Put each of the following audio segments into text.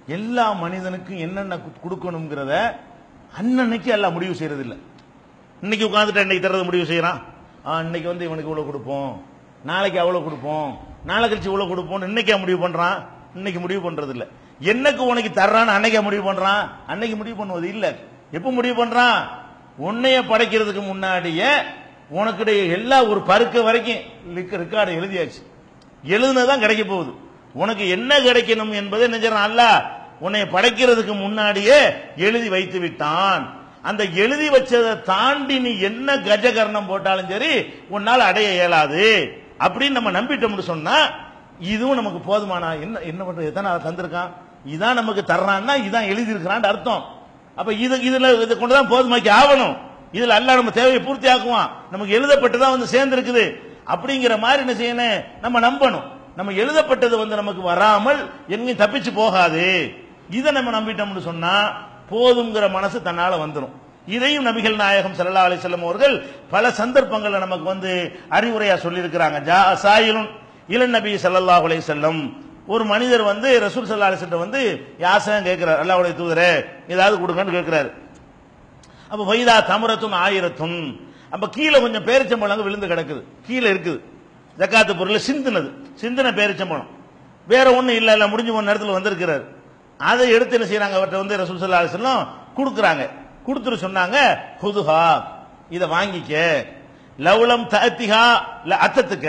எல்லா மனிதனுக்கும் என்னென்ன கு- கொடுக்கணுங்கிறத அன்னன்னைக்கு எல்லாம் முடிவு செய்யறது இல்ல இன்னைக்கு உட்காந்துட்டு இன்னைக்கு தர்றது முடிவு செய்யறான் ஆ, இன்னைக்கு வந்து இவனுக்கு இவ்வளவு கொடுப்போம் நாளைக்கு அவ்வளவு கொடுப்போம் நாளை கழிச்சு இவ்வளவு கொடுப்போம் இன்னைக்கே முடிவு பண்றான் இன்னைக்கு முடிவு பண்றது இல்ல என்னக்கு உனக்கு தர்றான்னு அன்னைக்கே முடிவு பண்றான் அன்னைக்கு முடிவு பண்ணுவது இல்ல எப்ப முடிவு பண்றான் உன்னைய படைக்கிறதுக்கு முன்னாடியே உனக்குடைய எல்லா ஒரு பருக்க வரைக்கும் ரெக்கார்டு எழுதியாச்சு எழுதுனதான் கிடைக்க போகுது உனக்கு என்ன கிடைக்கணும் என்பதை நினைச்சான் அல்ல உன்னை படைக்கிறதுக்கு முன்னாடியே எழுதி வைத்து விட்டான் அந்த எழுதி வச்சதை தாண்டி நீ என்ன கஜகர்ணம் போட்டாலும் சரி உன்னால் அடைய இயலாது அப்படின்னு நம்ம நம்பிட்டோம்னு சொன்னா இதுவும் நமக்கு போதுமானா என்ன என்ன பண்றது எத்தனை அதை தந்திருக்கான் இதான் நமக்கு தர்றான்னா இதான் எழுதி இருக்கிறான் அர்த்தம் அப்ப இது இதுல இதை கொண்டுதான் போதுமாக்கி ஆகணும் இதுல அல்லாஹ் நம்ம தேவையை பூர்த்தி ஆக்குவான் நமக்கு எழுதப்பட்டதான் வந்து சேர்ந்து இருக்குது அப்படிங்கிற மாதிரி என்ன செய்யணும் நம்ம நம்பணும் நம்ம எழுதப்பட்டது வந்து நமக்கு வராமல் எங்கேயும் தப்பிச்சு போகாது இதை நம்ம நம்பிட்டோம்னு சொன்னா போதுங்கிற மனசு தன்னால வந்துடும் இதையும் நபிகள் நாயகம் ஸல்லல்லாஹு அலைஹி வஸல்லம் அவர்கள் பல சந்தர்ப்பங்கள்ல நமக்கு வந்து அறிவுரையா சொல்லியிருக்கிறாங்க ஜா சாயிலுன் இளன் நபி ஸல்லல்லாஹு அலைஹி வஸல்லம் ஒரு மனிதர் வந்து ரசூல் ஸல்லல்லாஹு அலைஹி வஸல்லம் வந்து யாசகம் கேட்கிறார் அல்லாஹ்வுடைய தூதரே ஏதாவது கொடுங்கன்னு கேட்கிறாரு அப்ப வைதா தமரத்தும் ஆயிரத்தும் அப்ப கீழே கொஞ்சம் பேரிச்சம்பழம் விழுந்து கிடக்குது கீழே இருக்குது ஜக்காத்து பொருள் சிந்தினது சிந்தின பேரிச்சம்பழம் வேற ஒண்ணும் இல்ல இல்ல முடிஞ்சு போன நேரத்தில் வந்திருக்கிறார் அதை எடுத்து என்ன செய்யறாங்க அவர்கிட்ட வந்து ரசூல் ஸல்லல்லாஹு அலைஹி வஸல்லம் கொடுக்குறாங்க கொடுத்துட்டு சொன்னாங்க ஹுதுஹா இதை வாங்கிக்க லவ்லம் தஅத்திஹா ல அத்தத்துக்க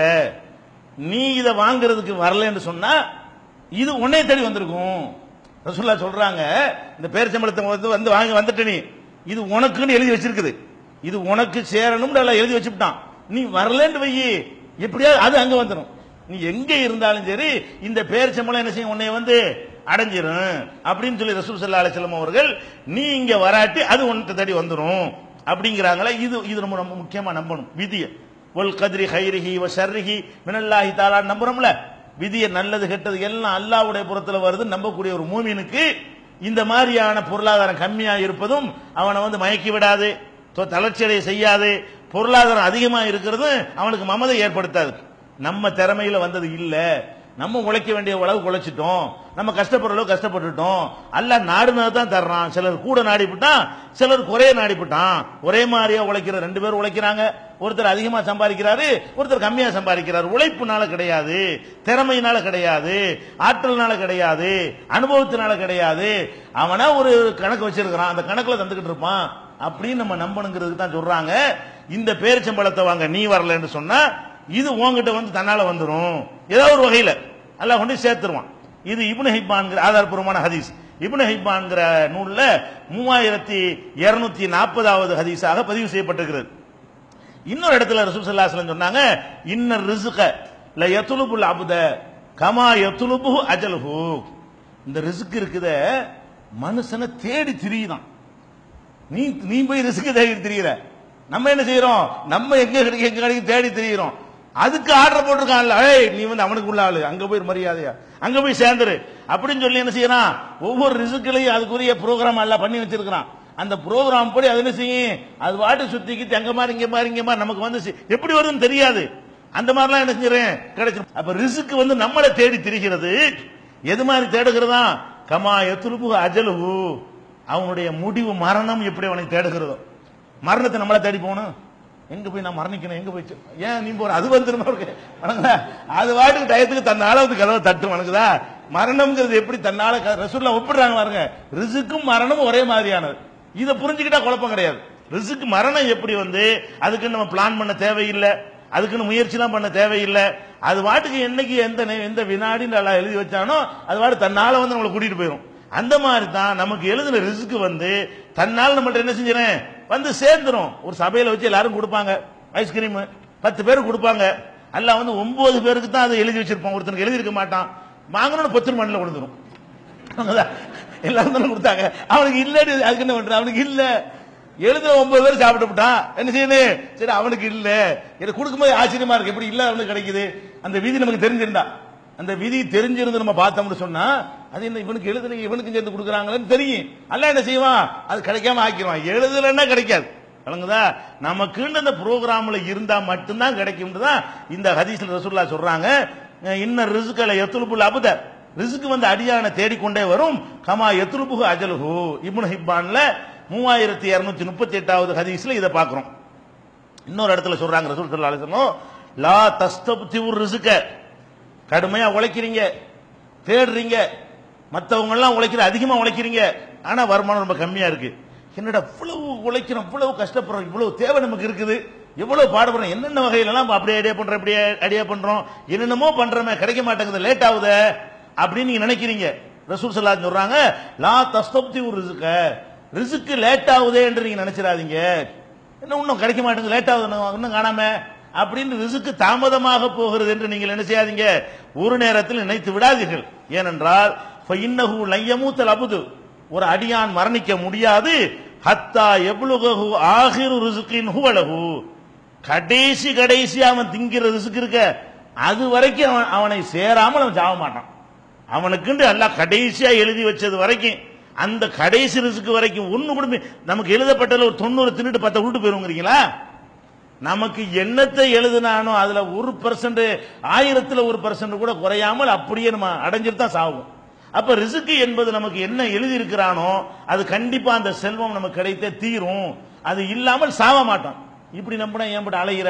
நீ இதை வாங்குறதுக்கு வரலன்னு சொன்னா இது உன்னை தேடி வந்திருக்கும் ரசூல்லா சொல்றாங்க இந்த பேரிச்சம்பழத்தை வந்து வந்து வாங்கி வந்துட்ட நீ இது உனக்குன்னு எழுதி வச்சிருக்குது இது உனக்கு சேரணும்னு எல்லாம் எழுதி வச்சுட்டான் நீ வரலன்னு வையி எப்படியாவது அது அங்க வந்துடும் நீ எங்க இருந்தாலும் சரி இந்த பேரிச்சம்பழம் என்ன செய்யும் உன்னை வந்து அடைஞ்சிரும் அப்படின்னு சொல்லி ரசூல் ஸல்லல்லாஹு அலைஹி வஸல்லம் அவர்கள் நீ இங்க வராட்டி அது உன்னை தேடி வந்துடும் அப்படிங்கிறாங்களே இது இது ரொம்ப ரொம்ப முக்கியமா நம்பணும் விதியை ஒல் கதிரி ஹைரிஹி வ ஷர்ரிஹி மினல்லாஹி தாலா நம்புறோம்ல விதியை நல்லது கெட்டது எல்லாம் அல்லாஹ்வுடைய புறத்துல வருது நம்பக்கூடிய ஒரு மூமினுக்கு இந்த மாதிரியான பொருளாதாரம் கம்மியா இருப்பதும் அவனை வந்து மயக்கி விடாது தொ- தளர்ச்சியடைய செய்யாது பொருளாதாரம் அதிகமா இருக்கிறது அவனுக்கு மமதை ஏற்படுத்தாது நம்ம திறமையில வந்தது இல்ல நம்ம உழைக்க வேண்டிய அளவு உழைச்சிட்டோம் நம்ம கஷ்டப்படுற அளவு கஷ்டப்பட்டுட்டோம் அல்ல நாடுனது தான் தர்றான் சிலர் கூட நாடிவிட்டான் சிலர் குறைய நாடிவிட்டான் ஒரே மாதிரியா உழைக்கிற ரெண்டு பேரும் உழைக்கிறாங்க ஒருத்தர் அதிகமா சம்பாதிக்கிறாரு ஒருத்தர் கம்மியா சம்பாதிக்கிறாரு உழைப்புனால கிடையாது திறமையினால கிடையாது ஆற்றல்னால கிடையாது அனுபவத்தினால கிடையாது அவனா ஒரு கணக்கு வச்சிருக்கிறான் அந்த கணக்குல தந்துகிட்டு இருப்பான் அப்படின்னு நம்ம நம்பணுங்கிறதுக்கு தான் சொல்றாங்க இந்த பேரிச்சம்பழத்தை வாங்க நீ வரலன்னு சொன்னா இது உன்கிட்ட வந்து தன்னால வந்துரும் ஏதோ ஒரு வகையில அல்லாஹ் கொண்டு சேர்த்துருவான் இது இப்னு ஹிப்பான்கிற ஆதாரபூர்வமான ஹதீஸ் இப்னு ஹிப்பான்கிற நூல்ல மூவாயிரத்தி இருநூத்தி நாற்பதாவது ஹதீஸாக பதிவு செய்யப்பட்டிருக்கிறது இன்னொரு இடத்துல ரசூல் ஸல்லல்லாஹு அலைஹி வஸல்லம் சொன்னாங்க இன்ன ரிஸ்க ல யத்லுபுல் அப்த கமா யத்லுபு அஜலுஹு இந்த ரிஸ்க் இருக்குதே மனுஷனை தேடி திரியுதான் நீ நீ போய் ரிஸ்க் தேடி திரியிற நம்ம என்ன செய்யறோம் நம்ம எங்க கிடைக்க எங்க கிடைக்கும் தேடி திரியிறோம் அதுக்கு ஆர்டர் போட்டிருக்கான்ல ஏய் நீ வந்து அவனுக்கு உள்ள ஆளு அங்க போய் மரியாதையா அங்க போய் சேர்ந்துரு அப்படின்னு சொல்லி என்ன செய்யறான் ஒவ்வொரு ரிசுக்களையும் அதுக்குரிய ப்ரோக்ராம் எல்லாம் பண்ணி வச்சிருக்கிறான் அந்த ப்ரோக்ராம் படி அது என்ன செய்யும் அது வாட்டு சுத்திக்கிட்டு அங்க மாதிரி இங்க மாதிரி இங்க மாதிரி நமக்கு வந்து சி- எப்படி வருதுன்னு தெரியாது அந்த மாதிரிலாம் என்ன செஞ்சிடறேன் கிடைச்சிரும் அப்ப ரிசுக்கு வந்து நம்மளை தேடி திரிகிறது எது மாதிரி தேடுகிறதா கமா எத்துலுபு அஜலுஹு அவனுடைய முடிவு மரணம் எப்படி அவனை தேடுகிறதோ மரணத்தை நம்மள தேடி போகணும் எங்க போய் நான் மரணிக்கணும் எங்க போய் செ- ஏன் நீ போற அது வந்துருமா இருக்கு வணங்குதா? அது வாட்டுக்கு டயத்துக்கு தன்னால வந்து கதவை தட்டு வணங்குதா மரணம்ங்கிறது எப்படி தன்னால க- ரசூல்லா ஒப்பிடுறாங்க பாருங்க ரிசுக்கும் மரணமும் ஒரே மாதிரியானது இதை புரிஞ்சுக்கிட்டா குழப்பம் கிடையாது ரிசுக்கு மரணம் எப்படி வந்து அதுக்கு நம்ம பிளான் பண்ண தேவையில்லை அதுக்குன்னு முயற்சிலாம் பண்ண தேவையில்லை அது வாட்டுக்கு என்னைக்கு எந்த நே- எந்த வினாடின்னு எல்லாம் எழுதி வச்சானோ அது வாட்டு தன்னால வந்து நம்மளை கூட்டிட்டு போயிடும் அந்த மாதிரி தான் நமக்கு எழுதின ரிஸ்க் வந்து தன்னால் நம்மள்ட்ட என்ன செஞ்சிடறேன் வந்து சேர்ந்துரும் ஒரு சபையில வச்சு எல்லாரும் கொடுப்பாங்க ஐஸ்கிரீம் பத்து பேருக்கு கொடுப்பாங்க எல்லாம் வந்து ஒன்பது பேருக்கு தான் அதை எழுதி வச்சிருப்பான் ஒருத்தனுக்கு எழுதி இருக்க மாட்டான் வாங்கணும்னு பத்து மணில கொடுத்துரும் அங்கதான் எல்லாரும் தானே கொடுத்தாங்க அவனுக்கு இல்லடி அதுக்கு என்ன பண்ற அவனுக்கு இல்ல எழுதுற ஒன்பது பேர் சாப்பிட்டு விட்டான் என்ன செய்யணும் சரி அவனுக்கு இல்ல எனக்கு கொடுக்கும்போது ஆச்சரியமா இருக்கு எப்படி இல்ல அவனுக்கு கிடைக்குது அந்த விதி நமக்கு தெரிஞ்சிருந்தா அந்த விதி தெரிஞ்சிருந்து நம்ம பார்த்தோம்னு சொன்னா அது என்ன இவனுக்கு எழுதுல இவனுக்கு சேர்ந்து கொடுக்குறாங்களேன்னு தெரியும் அல்ல என்ன செய்வான் அது கிடைக்காம ஆக்கிடுவான் எழுதலைன்னா கிடைக்காது வழங்குதா நமக்குன்னு அந்த ப்ரோக்ராம்ல இருந்தா மட்டும்தான் கிடைக்கும் தான் இந்த ஹதீஸ்ல ரசூல்லா சொல்றாங்க இன்ன ரிசுக்களை எத்துலுப்புல் அபுத ரிசுக்கு வந்து அடியான தேடிக்கொண்டே வரும் கமா எத்ருபுகு அஜலுஹு இப்னு ஹிப்பான்ல மூவாயிரத்தி இருநூத்தி முப்பத்தி எட்டாவது ஹதீஸ்ல இதை பார்க்கிறோம் இன்னொரு இடத்துல சொல்றாங்க ரசூல் ஸல்லல்லாஹு அலைஹி வஸல்லம் லா தஸ்தப்திவுர் ரிஸ்க கடுமையா உழைக்கிறீங்க தேடுறீங்க மத்தவங்க எல்லாம் உழைக்கிற அதிகமா உழைக்கிறீங்க ஆனா வருமானம் ரொம்ப கம்மியா இருக்கு என்னடா இவ்வளவு உழைக்கிறோம் இவ்வளவு கஷ்டப்படுறோம் இவ்வளவு தேவை நமக்கு இருக்குது எவ்வளவு பாடுபடுறோம் என்னென்ன வகையில எல்லாம் அப்படியே ஐடியா பண்றோம் இப்படியே ஐடியா பண்றோம் என்னென்னமோ பண்றோமே கிடைக்க மாட்டேங்குது லேட் ஆகுதே அப்படின்னு நீங்க நினைக்கிறீங்க ரசூல் ஸல்லல்லாஹு சொல்றாங்க லா தஸ்தப்தி ஒரு ரிஸ்க ரிஸ்க்கு லேட் ஆகுதே என்று நீங்க நினைச்சிடாதீங்க என்ன இன்னும் கிடைக்க மாட்டேங்குது லேட் ஆகுது இன்னும் இன்னும் காணாம அப்படின்னு ரிசுக்கு தாமதமாக போகிறது என்று நீங்கள் என்ன செய்யாதீங்க ஒரு நேரத்தில் நினைத்து விடாதீர்கள் ஏனென்றால் இன்னஹு லையமூத்தல் அபுது ஒரு அடியான் மரணிக்க முடியாது ஹத்தா எவ்வளவு ஆகிரு ரிசுக்கின் ஹுவலகு கடைசி கடைசி அவன் திங்கிற ரிசுக்கு இருக்க அது வரைக்கும் அவன் அவனை சேராமல் அவன் சாக மாட்டான் அவனுக்குண்டு எல்லாம் கடைசியா எழுதி வச்சது வரைக்கும் அந்த கடைசி ரிசுக்கு வரைக்கும் ஒண்ணு கூட மி- நமக்கு எழுதப்பட்டதுல ஒரு தொண்ணூறு தின்னுட்டு பத்த விட்டு போயிருங்கிறீங்களா நமக்கு என்னத்தை எழுதினானோ அதுல ஒரு பர்சன்ட் ஆயிரத்துல ஒரு பர்சன்ட் கூட குறையாமல் அப்படியே நம்ம அடைஞ்சிட்டு தான் சாகும் அப்ப ரிசுக்கு என்பது நமக்கு என்ன எழுதி இருக்கிறானோ அது கண்டிப்பா அந்த செல்வம் நமக்கு கிடைத்தே தீரும் அது இல்லாமல் சாவ மாட்டோம் இப்படி நம்பினா ஏன் போட்டு அலைகிற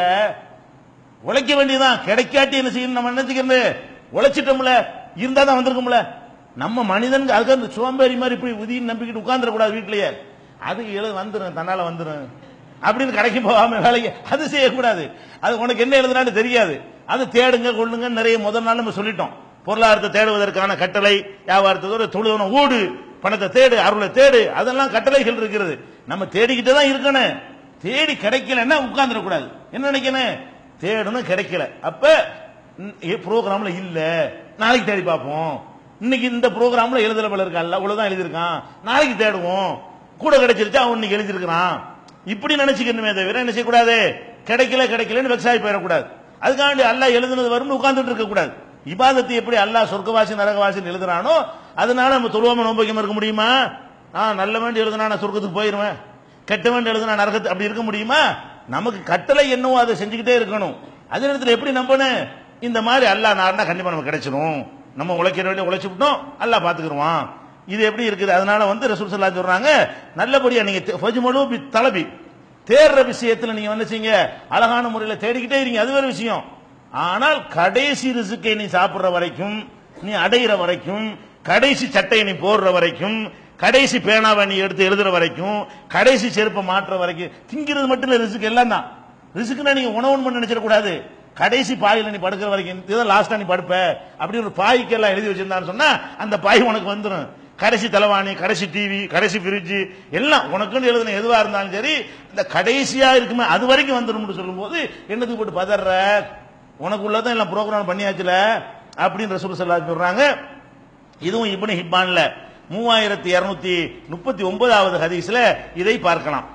உழைக்க வேண்டியதுதான் கிடைக்காட்டி என்ன செய்யணும் நம்ம நினைச்சுக்கிறது உழைச்சிட்டோம்ல இருந்தா தான் வந்திருக்கும்ல நம்ம மனிதன் அதுக்கு அந்த சோம்பேறி மாதிரி இப்படி உதின்னு நம்பிக்கிட்டு உட்கார்ந்துட கூடாது வீட்லயே அதுக்கு எழுத வந்துரும் தன்னால வந்துரும் அப்படின்னு கடைக்கு போகாம வேலைக்கு அது செய்யக்கூடாது அது உனக்கு என்ன எழுதுனாலும் தெரியாது அது தேடுங்க கொள்ளுங்க நிறைய முதல் நாள் நம்ம சொல்லிட்டோம் பொருளாதாரத்தை தேடுவதற்கான கட்டளை வியாபாரத்தோட தொழுவன ஓடு பணத்தை தேடு அருளை தேடு அதெல்லாம் கட்டளைகள் இருக்கிறது நம்ம தேடிக்கிட்டே தான் இருக்கணும் தேடி கிடைக்கலன்னா உட்கார்ந்துடக்கூடாது என்ன நினைக்கணும் தேடணும் கிடைக்கல அப்ப ப்ரோக்ராம்ல இல்ல நாளைக்கு தேடி பார்ப்போம் இன்னைக்கு இந்த ப்ரோக்ராம்ல எழுதுற போல இருக்கா இவ்வளவுதான் எழுதியிருக்கான் நாளைக்கு தேடுவோம் கூட கிடைச்சிருச்சா அவன் இன்னைக்கு எழுதியிருக்கிறான் இப்படி நினைச்சுக்கணுமே தவிர என்ன செய்யக்கூடாது கிடைக்கல கிடைக்கலன்னு வெக்ஸாகி போயிடக்கூடாது அதுக்காண்டி அல்லாஹ் எழுதுனது வரும்னு உட்கார்ந்துட்டு இருக்க கூடாது இபாதத்தை எப்படி அல்லாஹ் சொர்க்கவாசி நரகவாசின்னு எழுதுறானோ அதனால நம்ம தொழுவாம நோம்பைக்காம இருக்க முடியுமா ஆ நல்ல வேண்டி எழுதுனா நான் சொர்க்கத்துக்கு போயிருவேன் கெட்ட வேண்டி எழுதுனா நரகத்து அப்படி இருக்க முடியுமா நமக்கு கட்டளை என்னவோ அதை செஞ்சுக்கிட்டே இருக்கணும் அதே நேரத்தில் எப்படி நம்பணும் இந்த மாதிரி அல்லாஹ் நாருனா கண்டிப்பா நமக்கு கிடைச்சிரும் நம்ம உழைக்கிற வேண்டிய உழைச்சு விட்டோம் அல்லாஹ் பாத்துக்கிருவான் இது எப்படி இருக்குது அதனால வந்து ரசூல் ஸல்லல்லாஹு சொல்றாங்க நல்லபடியா நீங்க தெ- ஃபஜ்மலு பி தலபி தேடுற விஷயத்துல நீங்க என்ன செய்யுங்க அழகான முறையில் தேடிக்கிட்டே இருங்க அது வேற விஷயம் ஆனால் கடைசி ரிசுக்கை நீ சாப்பிடுற வரைக்கும் நீ அடையிற வரைக்கும் கடைசி சட்டையை நீ போடுற வரைக்கும் கடைசி பேனாவை நீ எடுத்து எழுதுற வரைக்கும் கடைசி செருப்பை மாற்ற வரைக்கும் திங்கிறது மட்டும் இல்ல ரிசுக்கு எல்லாம் தான் ரிசுக்குனா நீங்க உணவுன்னு பண்ணி நினைச்சிடக்கூடாது கடைசி பாயில நீ படுக்கிற வரைக்கும் இதுதான் லாஸ்டா நீ படுப்ப அப்படி ஒரு பாய்க்கு எல்லாம் எழுதி வச்சிருந்தான்னு சொன்னா அந்த பாய் உனக்கு வந்துடும் கடைசி தலைவாணி கடைசி டிவி கடைசி ஃப்ரிட்ஜ் எல்லாம் உனக்குன்னு எழுதுன எதுவா இருந்தாலும் சரி இந்த கடைசியா இருக்குமே அது வரைக்கும் வந்துடும் சொல்லும்போது என்னத்துக்கு போட்டு பதற உனக்கு உள்ளதான் எல்லாம் ப்ரோக்ராம் பண்ணியாச்சுல அப்படின்னு ரசூல் ஸல்லல்லாஹு சொல்றாங்க இதுவும் இப்னு ஹிப்பான்ல மூவாயிரத்தி இருநூத்தி முப்பத்தி ஒன்பதாவது ஹதீஸ்ல இதை பார்க்கலாம்